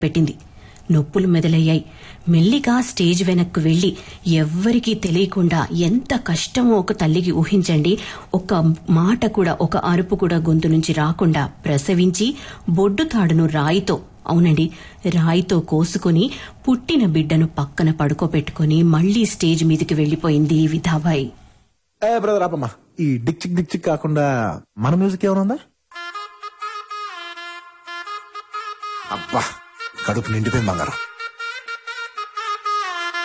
పెట్టింది నొప్పులు మెదలయ్యాయి మెల్లిగా స్టేజ్ వెనక్కు వెళ్లి ఎవ్వరికీ తెలియకుండా ఎంత కష్టమో ఒక తల్లికి ఊహించండి ఒక మాట కూడా ఒక అరుపు కూడా గొంతు నుంచి రాకుండా ప్రసవించి బొడ్డు తాడును రాయితో అవునండి రాయితో కోసుకుని పుట్టిన బిడ్డను పక్కన పడుకోబెట్టుకుని మళ్లీ స్టేజ్ మీదకి వెళ్లిపోయింది విధాబాయి ఏ బ్రదర్ ఆపమ్మా ఈ డిక్ చిక్ డిక్ చిక్ కాకుండా మన మ్యూజిక్ ఏమైనా ఉందా అబ్బా కడుపు నిండిపోయింది బంగారం